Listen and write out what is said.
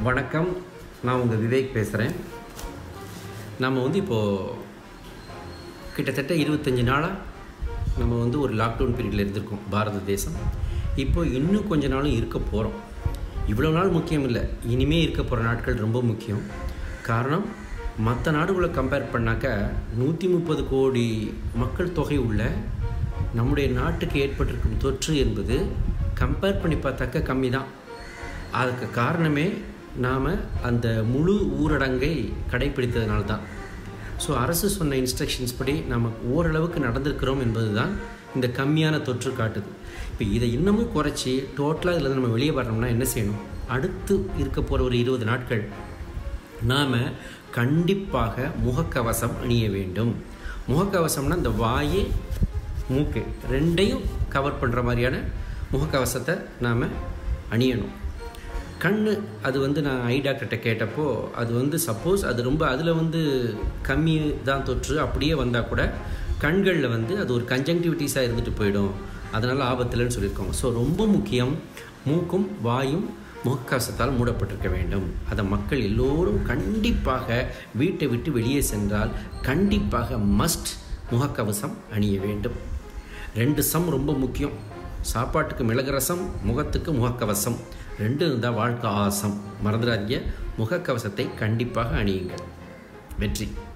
வணக்கம் நான் உங்கள் விவேக் பேசுகிறேன் நம்ம வந்து இப்போது கிட்டத்தட்ட இருபத்தஞ்சி நாளாக நம்ம வந்து ஒரு லாக்டவுன் பீரியடில் இருந்திருக்கோம் பாரத தேசம் இப்போ இன்னும் கொஞ்ச நாளும் இருக்க போகிறோம் இவ்வளோ நாள் முக்கியம் இல்லை இனிமே இருக்க போகிற நாட்கள் ரொம்ப முக்கியம் காரணம் மற்ற நாடுகளை கம்பேர் பண்ணாக்க நூற்றி முப்பது கோடி மக்கள் தொகை உள்ள நம்முடைய நாட்டுக்கு ஏற்பட்டிருக்கும் தொற்று என்பது கம்பேர் பண்ணி பார்த்தாக்க கம்மி தான் அதுக்கு காரணமே நாம் அந்த முழு ஊரடங்கை கடைப்பிடித்ததுனால தான் ஸோ அரசு சொன்ன இன்ஸ்ட்ரக்ஷன்ஸ் படி நம்ம ஓரளவுக்கு நடந்திருக்கிறோம் என்பது தான் இந்த கம்மியான தொற்று காட்டுது இப்போ இதை இன்னமும் குறைச்சி டோட்டலாக இதில் நம்ம வெளியே வரணும்னா என்ன செய்யணும் அடுத்து இருக்க போகிற ஒரு இருபது நாட்கள் நாம் கண்டிப்பாக முகக்கவசம் அணிய வேண்டும் முகக்கவசம்னா இந்த வாயை மூக்கு ரெண்டையும் கவர் பண்ணுற மாதிரியான முகக்கவசத்தை நாம் அணியணும் கண் அது வந்து நான் ஐ டாக்டர்கிட்ட கேட்டப்போ அது வந்து சப்போஸ் அது ரொம்ப அதில் வந்து கம்மி தான் தொற்று அப்படியே வந்தால் கூட கண்களில் வந்து அது ஒரு கன்ஜங்டிவிட்டிஸாக இருந்துட்டு போயிடும் அதனால் ஆபத்தில்னு சொல்லியிருக்கோம் ஸோ ரொம்ப முக்கியம் மூக்கும் வாயும் முகக்கவசத்தால் மூடப்பட்டிருக்க வேண்டும் அதை மக்கள் எல்லோரும் கண்டிப்பாக வீட்டை விட்டு வெளியே சென்றால் கண்டிப்பாக மஸ்ட் முகக்கவசம் அணிய வேண்டும் ரெண்டு சம் ரொம்ப முக்கியம் சாப்பாட்டுக்கு மிளகு ரசம் முகத்துக்கு முகக்கவசம் ரெண்டு இருந்தால் வாழ்க்கை ஆசம் மறந்துடாதீங்க முகக்கவசத்தை கண்டிப்பாக அணியுங்கள் வெற்றி